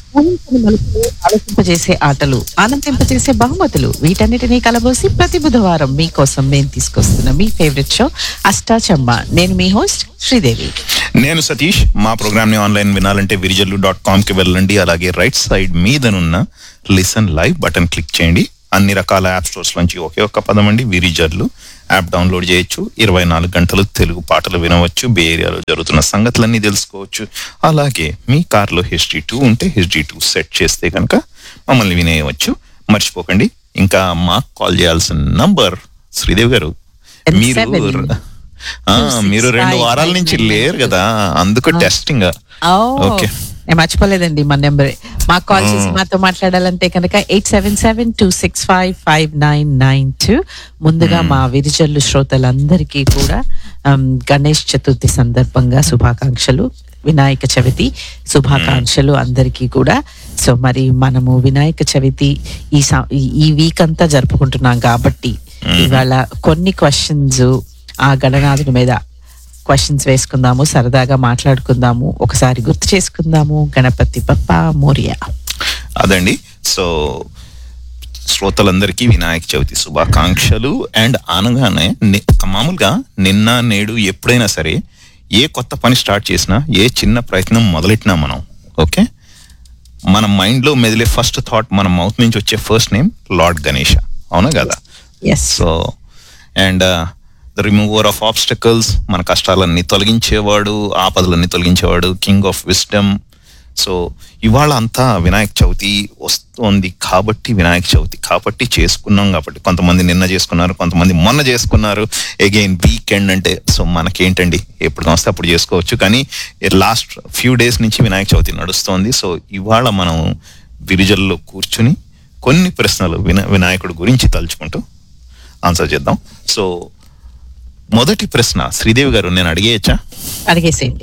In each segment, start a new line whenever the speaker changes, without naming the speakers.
ఊహించని మలుపులు ఆలోచింపజేసే ఆటలు ఆనందింపజేసే బహుమతులు వీటన్నిటినీ కలబోసి ప్రతి బుధవారం మీకోసం మేము తీసుకొస్తున్న మీ ఫేవరెట్ షో అష్టాచమ్మ నేను మీ హోస్ట్ శ్రీదేవి
నేను సతీష్ మా ప్రోగ్రామ్ ని ఆన్లైన్ వినాలంటే విరిజల్లు డాట్ కామ్ కి వెళ్ళండి అలాగే రైట్ సైడ్ మీదనున్న లిసన్ లైవ్ బటన్ క్లిక్ చేయండి అన్ని రకాల యాప్ స్టోర్స్ నుంచి ఒకే ఒక్క పదం అండి విరిజర్లు యాప్ డౌన్లోడ్ చేయొచ్చు ఇరవై నాలుగు గంటలు తెలుగు పాటలు వినవచ్చు బే ఏరియాలో జరుగుతున్న సంగతులన్నీ తెలుసుకోవచ్చు అలాగే మీ కార్లో హిస్టరీ టూ ఉంటే హిస్టరీ టూ సెట్ చేస్తే కనుక మమ్మల్ని వినేయవచ్చు మర్చిపోకండి ఇంకా మాకు కాల్ చేయాల్సిన నంబర్ శ్రీదేవి గారు మీరు
Seven.
ఆ,
Two, six,
మీరు రెండు
five,
వారాల
five,
నుంచి
nine,
లేరు కదా అందుకు టెస్టింగ్ ఓకే
నేను మర్చిపోలేదండి మన నెంబర్ మాకు కాల్ చేసి మాతో మాట్లాడాలంటే కనుక eight seven seven two six five five nine nine two ముందుగా మా విరిజల్లు శ్రోతలందరికీ కూడా um, గణేష్ చతుర్థి సందర్భంగా శుభాకాంక్షలు వినాయక చవితి శుభాకాంక్షలు అందరికీ కూడా సో మరి మనము వినాయక చవితి ఈ సం- ఈ- ఈ వీక్ అంతా జరుపుకుంటున్నాం కాబట్టి ఇవాళ కొన్ని క్వశ్చన్స్ ఆ గణనాథుడి మీద క్వశ్చన్స్ వేసుకుందాము సరదాగా మాట్లాడుకుందాము ఒకసారి గుర్తు చేసుకుందాము గణపతి బప్ప మోరియా
అదండి సో శ్రోతలందరికీ వినాయక చవితి శుభాకాంక్షలు అండ్ అనగానే ని- మామూలుగా నిన్న నేడు ఎప్పుడైనా సరే ఏ కొత్త పని స్టార్ట్ చేసినా ఏ చిన్న ప్రయత్నం మొదలెట్టినా మనం ఓకే మన మైండ్ లో మెదిలే ఫస్ట్ థాట్ మన మౌత్ నుంచి వచ్చే ఫస్ట్ నేమ్ లార్డ్ గణేష అవునా కదా
yes
so and the remover of obstacles మన కష్టాలన్నీ తొలగించేవాడు ఆపదలన్నీ తొలగించేవాడు కింగ్ ఆఫ్ విస్డమ్ సో ఇవాళ అంతా వినాయక చవితి వస్తుంది కాబట్టి వినాయక చవితి కాబట్టి చేసుకున్నాం కాబట్టి కొంతమంది నిన్న చేసుకున్నారు కొంతమంది మొన్న చేసుకున్నారు అగైన్ వీకెండ్ అంటే సో మనకేంటండి ఎప్పుడు వస్తే అప్పుడు చేసుకోవచ్చు కానీ లాస్ట్ ఫ్యూ డేస్ నుంచి వినాయక చవితి నడుస్తోంది సో ఇవాళ మనం విరిజల్లో కూర్చుని కొన్ని ప్రశ్నలు విన వినాయకుడి గురించి తలుచుకుంటూ ఆన్సర్ చేద్దాం సో మొదటి ప్రశ్న శ్రీదేవి గారు నేను అడిగేయచ్చా
అడిగేసేయండి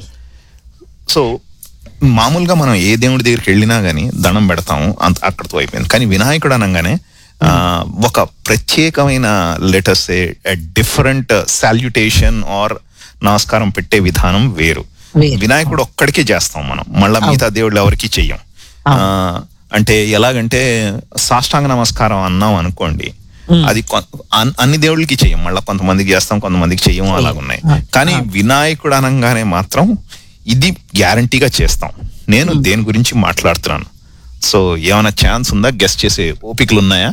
సో మామూలుగా మనం ఏ దేవుడి దగ్గరికి వెళ్ళినా గానీ దండం పెడతాము అంత అక్కడితో అయిపోయింది కానీ వినాయకుడు అనగానే ఆ, ఒక ప్రత్యేకమైన లెటర్స్ డిఫరెంట్ సాల్యుటేషన్ ఆర్ నమస్కారం పెట్టే విధానం వేరు
వేరు.
వినాయకుడు ఒక్కడికే చేస్తాం మనం మళ్ళా మిగతా దేవుళ్ళు ఎవరికి చెయ్యం ఆ, అంటే ఎలాగంటే సాష్టాంగ నమస్కారం అన్నాం అనుకోండి అది కొ- అన్- అన్ని దేవుళ్ళకి చెయ్యం మళ్ళీ కొంతమందికి చేస్తాం కొంతమందికి చెయ్యం అలాగున్నాయి కానీ వినాయకుడు అనగానే మాత్రం ఇది గ్యారంటీగా చేస్తాం నేను దేని గురించి మాట్లాడుతున్నాను సో ఏమైనా ఛాన్స్ ఉందా గెస్ట్ చేసే ఓపికలు ఉన్నాయా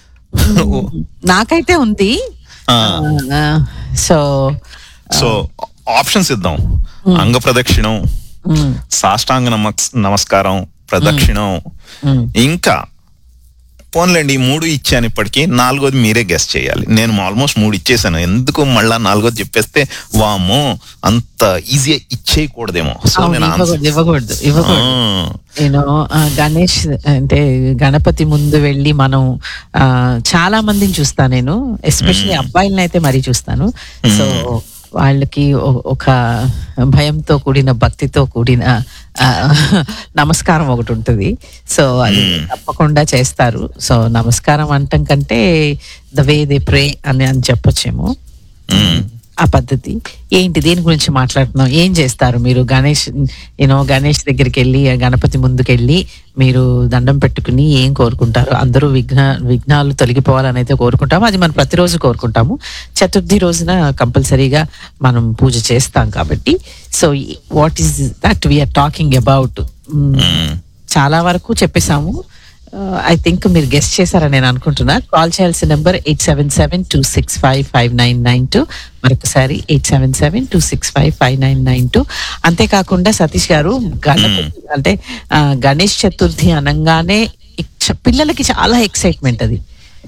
నాకైతే ఉంది
ఆ.
ఆ, సో
సో ఆప్షన్స్ ఇద్దాం అంగ ప్రదక్షిణం
మ్,
సాష్టాంగ నమస్ నమస్కారం ప్రదక్షిణం ఇంకా పోన్లేండి ఈ మూడు ఇచ్చాను ఇప్పటికి నాలుగోది మీరే గెస్ట్ చేయాలి నేను ఆల్మోస్ట్ మూడు ఇచ్చేసాను ఎందుకు మళ్ళా నాలుగోది చెప్పేస్తే వామో అంత ఈజీగా ఇచ్చేయకూడదేమో సో
అవును,
నేను ఆన్సర్
ఇవ్వకూడదు ఇవ్వకూడదు ఇవ్వకూడదు నేను గణేష్ అంటే గణపతి ముందు వెళ్ళి మనం ఆ, చాలా మందిని చూస్తా నేను ఎస్పెషల్లీ అబ్బాయిలను అయితే మరీ చూస్తాను సో వాళ్ళకి ఒ- ఒక భయంతో కూడిన భక్తితో కూడిన ఆ, నమస్కారం ఒకటి ఉంటుంది సో అది తప్పకుండా చేస్తారు సో నమస్కారం అంటం కంటే ద వే దే ప్రే అని అని చెప్పొచ్చేమో ఆ పద్ధతి ఏంటి దేని గురించి మాట్లాడుతున్నాం ఏం చేస్తారు మీరు గణేష్ యూనో గణేష్ దగ్గరికి వెళ్ళి ఆ గణపతి ముందుకు వెళ్ళి మీరు దండం పెట్టుకుని ఏం కోరుకుంటారు అందరూ విఘ్న విఘ్నాలు తొలగిపోవాలని అయితే కోరుకుంటాము అది మనం ప్రతిరోజు కోరుకుంటాము చతుర్థి రోజున కంపల్సరీగా మనం పూజ చేస్తాం కాబట్టి so what is that we're talking about చాలా వరకు చెప్పేశాము ఐ థింక్ మీరు గెస్ట్ చేశారని నేను అనుకుంటున్నా కాల్ చేయాల్సిన number eight seven seven two six five five nine nine two మరొకసారి eight seven seven two six five five nine nine two అంతేకాకుండా సతీష్ గారు గణపతి అంటే ఆ, గణేష్ చతుర్థి అనగానే ఇచ్చ- పిల్లలకి చాలా ఎక్సైట్మెంట్ అది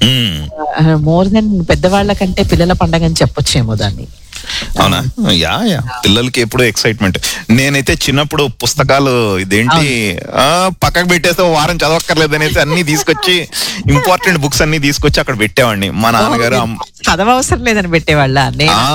మోర్ దెన్ పెద్దవాళ్ళ కంటే పిల్లల పండగ అని చెప్పొచ్చేమో దాన్ని
అవునా యా యా పిల్లలకి ఎప్పుడు ఎక్సైట్మెంట్ నేనైతే చిన్నప్పుడు పుస్తకాలు ఇదేంటి ఆ పక్కకు పెట్టేస్తే ఓ వారం చదవక్కర్లేదు అనేసి అన్ని తీసుకొచ్చి ఇంపార్టెంట్ బుక్స్ అన్ని తీసుకొచ్చి అక్కడ పెట్టేవాడిని మా నాన్నగారు అమ్మ-
చదవవసరం లేదని పెట్టేవాళ్ళ నేను
ఆ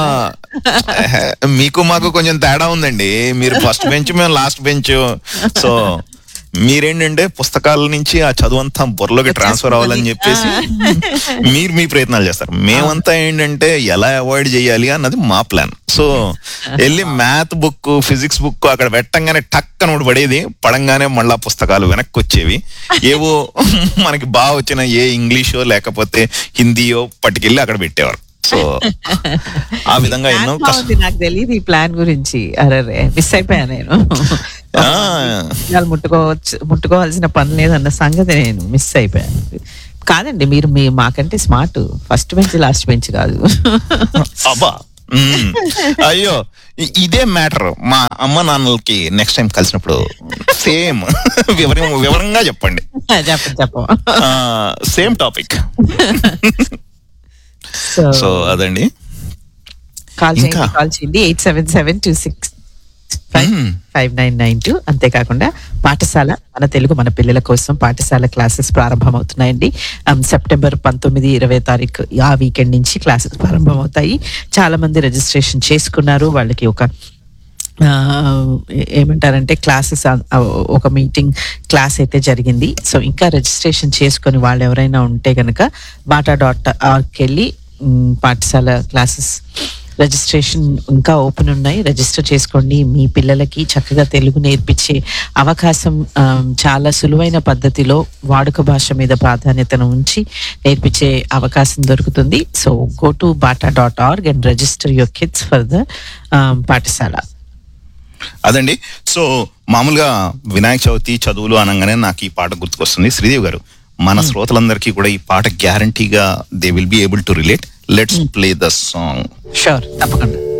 మీకు మాకు కొంచెం తేడా ఉందండి మీరు ఫస్ట్ బెంచ్ మేము లాస్ట్ బెంచ్ సో మీరేంటంటే పుస్తకాల నుంచి ఆ చదువు అంతా బుర్రలోకి ట్రాన్స్ఫర్ అవ్వాలని చెప్పేసి మీరు మీ ప్రయత్నాలు చేస్తారు మేమంతా ఏంటంటే ఎలా అవాయిడ్ చేయాలి అన్నది మా ప్లాన్ సో వెళ్ళి మ్యాథ్ బుక్ ఫిజిక్స్ బుక్ అక్కడ పెట్టంగానే టక్ అని ఒకటి పడేది పడంగానే మళ్ళా పుస్తకాలు వెనక్కి వచ్చేవి ఏవో మనకి బాగా వచ్చిన ఏ ఇంగ్లీషో లేకపోతే హిందీయో పట్టుకెళ్ళి అక్కడ పెట్టేవారు సో ఆ విధంగా ఎన్నో
Plan బాగుంది, నాకు తెలియదు ఈ ప్లాన్ గురించి అరే మిస్ అయిపోయా నేను
ఆ,
పుస్తకాలు ముట్టుకోవచ్చు ముట్టుకోవాల్సిన పని లేదన్న సంగతి నేను మిస్ అయిపోయాను కాదండి మీరు మీ మాకంటే smart first bench last bench కాదు
అబ్బా మ్మ్. అయ్యో ఇ- ఇదే మ్యాటర్ మా అమ్మ నాన్నలకి నెక్స్ట్ టైం కలిసినప్పుడు సేమ్ వివరం వివరంగా చెప్పండి
చెప్పండి చెప్పం
సేమ్ టాపిక్
సో
సో అదండి
కాల్ చేయండి
ఇంకా?
కాల్ చేయండి eight seven seven two six five
hmm.
Five nine nine two అంతేకాకుండా పాఠశాల మన తెలుగు మన పిల్లల కోసం పాఠశాల క్లాసెస్ ప్రారంభమవుతున్నాయండి Um, సెప్టెంబర్ పంతొమ్మిది ఇరవై తారీఖు ఆ వీకెండ్ నుంచి క్లాసెస్ ప్రారంభమవుతాయి చాలా మంది రిజిస్ట్రేషన్ చేసుకున్నారు వాళ్ళకి ఒక ఆ, ఏ- ఏమంటారంటే క్లాసెస్ ఒక మీటింగ్ క్లాస్ అయితే జరిగింది సో ఇంకా రిజిస్ట్రేషన్ చేసుకొని వాళ్ళు ఎవరైనా ఉంటే కనుక బాటా డాట్ ఆర్కి వెళ్ళి మ్, పాఠశాల క్లాసెస్ రిజిస్ట్రేషన్ ఇంకా ఓపెన్ ఉన్నాయి రిజిస్టర్ చేసుకోండి మీ పిల్లలకి చక్కగా తెలుగు నేర్పించే అవకాశం ఆ, చాలా సులువైన పద్ధతిలో వాడుక భాష మీద ప్రాధాన్యతను ఉంచి నేర్పించే అవకాశం దొరుకుతుంది so go to BATA dot org and register your kids for the Pathashala
అదండి సో మామూలుగా వినాయక చవితి చదువులు అనగానే నాకు ఈ పాట గుర్తుకొస్తుంది శ్రీదేవి గారు మన శ్రోతలందరికీ కూడా ఈ పాట గ్యారంటీగా they will be able to relate let's play the song
sure తప్పకుండా